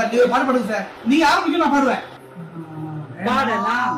sir நீங்க ஒரு பாட்டு பாடுங்க சார் நீங்க ஆரம்பிக்க நான் பாடுவேன் பாடலாம்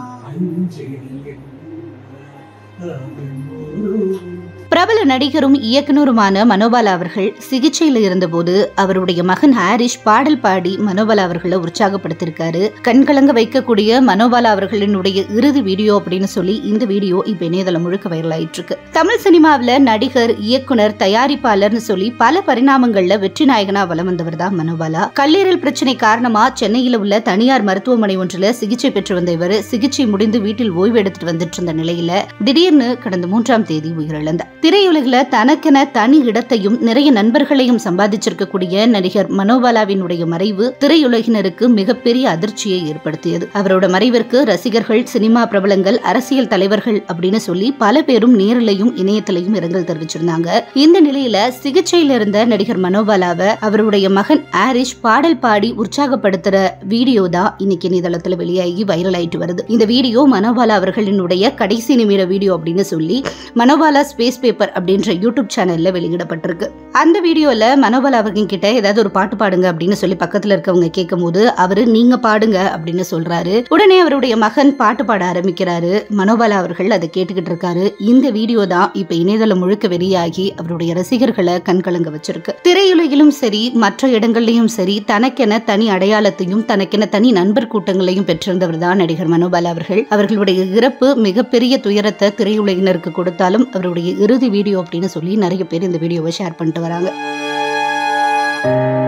பிரபல நடிகரும் இயக்குனருமான மனோபாலா அவர்கள் சிகிச்சையில் இருந்தபோது அவருடைய மகன் ஹாரிஷ் பாடல் பாடி மனோபாலா அவர்களை உற்சாகப்படுத்திருக்காரு கண்கலங்க வைக்கக்கூடிய மனோபாலா அவர்களினுடைய இறுதி வீடியோ அப்படின்னு சொல்லி இந்த வீடியோ இப்ப இணையதளம் முழுக்க வைரல் ஆயிட்டு இருக்கு தமிழ் சினிமாவில் நடிகர் இயக்குனர் தயாரிப்பாளர்னு சொல்லி பல பரிணாமங்கள்ல வெற்றி நாயகனா வலம் வந்தவர் தான் மனோபாலா கல்லீரல் பிரச்சனை காரணமா சென்னையில உள்ள தனியார் மருத்துவமனை ஒன்றுல சிகிச்சை பெற்று வந்த இவர் சிகிச்சை முடிந்து வீட்டில் ஓய்வு எடுத்துட்டு வந்துட்டு இருந்த நிலையில திடீர்னு கடந்த மூன்றாம் தேதி உயிரிழந்தார் திரையுலகில தனக்கென தனி இடத்தையும் நிறைய நண்பர்களையும் சம்பாதிச்சிருக்கக்கூடிய நடிகர் மனோபாலாவினுடைய மறைவு திரையுலகினருக்கு மிகப்பெரிய அதிர்ச்சியை ஏற்படுத்தியது அவரோட மறைவிற்கு ரசிகர்கள் சினிமா பிரபலங்கள் அரசியல் தலைவர்கள் அப்படின்னு சொல்லி பல பேரும் நேரிலையும் இணையத்திலையும் இரங்கல் தெரிவிச்சிருந்தாங்க இந்த நிலையில சிகிச்சையில் இருந்த நடிகர் மனோபாலாவை அவருடைய மகன் ஆரிஷ் பாடல் பாடி உற்சாகப்படுத்துற வீடியோ தான் இன்னைக்கு இணையதளத்துல வெளியாகி வைரல் ஆயிட்டு வருது இந்த வீடியோ மனோபாலா அவர்களினுடைய கடைசி நிமிட வீடியோ அப்படின்னு சொல்லி மனோபாலா ஸ்பேஸ் பேப்பர் அப்படின்ற யூடியூப் சேனல்ல வெளியிடப்பட்டிருக்கு அந்த வீடியோல மனோபாலா அவர்கள் கிட்ட ஏதாவது ஒரு பாட்டு பாடுங்க அப்படின்னு சொல்லி பக்கத்துல இருக்கவங்க கேட்கும்போது அவரு நீங்க பாடுங்க அப்படின்னு சொல்றாரு உடனே அவருடைய மகன் பாட்டு பாட ஆரம்பிக்கிறாரு மனோபாலா அவர்கள் அதை கேட்டுக்கிட்டு இருக்காரு இந்த வீடியோ தான் இப்ப இணையதளம் முழுக்க வெளியாகி அவருடைய ரசிகர்களை கண்கலங்க வச்சிருக்கு திரையுலகிலும் சரி மற்ற இடங்கள்லயும் சரி தனக்கென தனி அடையாளத்தையும் தனக்கென தனி நண்பர் கூட்டங்களையும் பெற்றிருந்தவர் தான் நடிகர் மனோபாலா அவர்கள் அவர்களுடைய இறப்பு மிகப்பெரிய துயரத்தை திரையுலகினருக்கு கொடுத்தாலும் அவருடைய இறுதி வீடியோ அப்படின்னு சொல்லி நிறைய பேர் இந்த வீடியோவை ஷேர் பண்ணிட்டு வராங்க